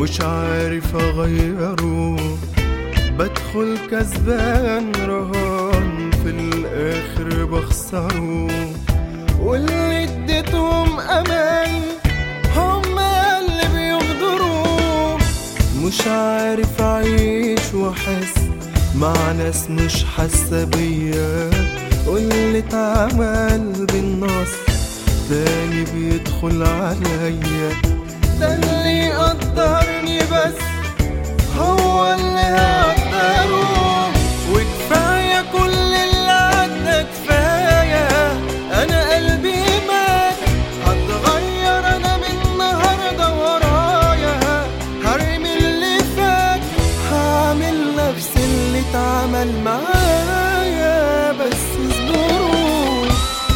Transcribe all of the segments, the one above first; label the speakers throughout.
Speaker 1: مش عارف اغيره بدخل كسبان رهان في الاخر بخسره واللي اديتهم امان هم اللي بيغدروا مش عارف اعيش واحس مع ناس مش حاسه بيا واللي اتعمل بالنص تاني بيدخل عليا ده اللي يقدرني بس هو اللي هقدره وكفاية كل اللي عدى كفاية أنا قلبي مات هتغير أنا من النهاردة ورايا هرمي اللي فات هعمل نفس اللي اتعمل معايا بس اصبروا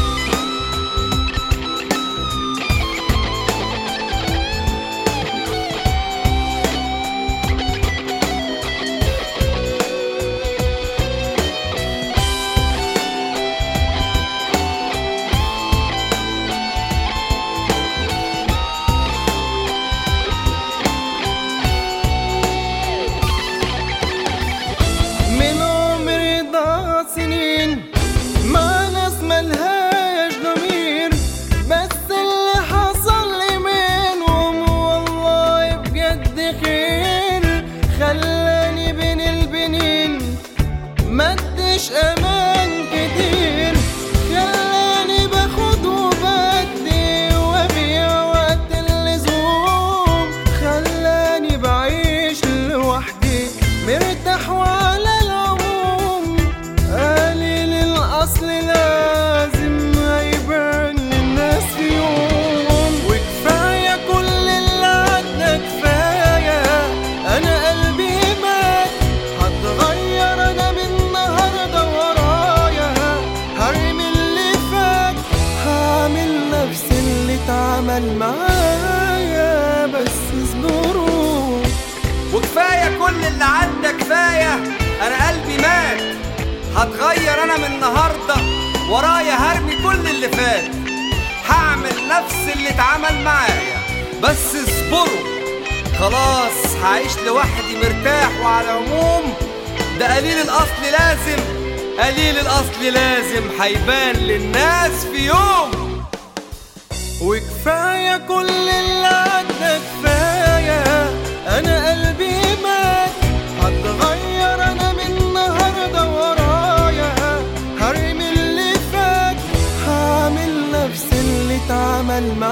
Speaker 1: من عمري ضاع سنين مع ناس ملهاش ضمير بس اللي حصل لي منهم والله بجد خير خلاني بين البنين مدش امان كتير خلاني باخد وبدي وابيع وقت اللزوم خلاني بعيش لوحدي مرتاح وعلى العموم قليل الاصل لازم هيبان للناس في يوم وكفايه كل اللي عدى كفايه انا قلبي مات هتغير انا من النهارده ورايا هرمي اللي فات هعمل نفس اللي اتعمل معايا بس اصبروا
Speaker 2: وكفايه كل اللي عدى كفايه انا قلبي مات هتغير انا من النهارده ورايا هرمي كل اللي فات هعمل نفس اللي اتعمل معايا بس اصبروا خلاص هعيش لوحدي مرتاح وعلى العموم ده قليل الاصل لازم قليل الاصل لازم هيبان للناس في يوم
Speaker 1: وكفاية كل اللي عدى كفاية أنا قلبي مات هتغير أنا من النهاردة ورايا هرمي اللي فات هعمل نفس اللي اتعمل معايا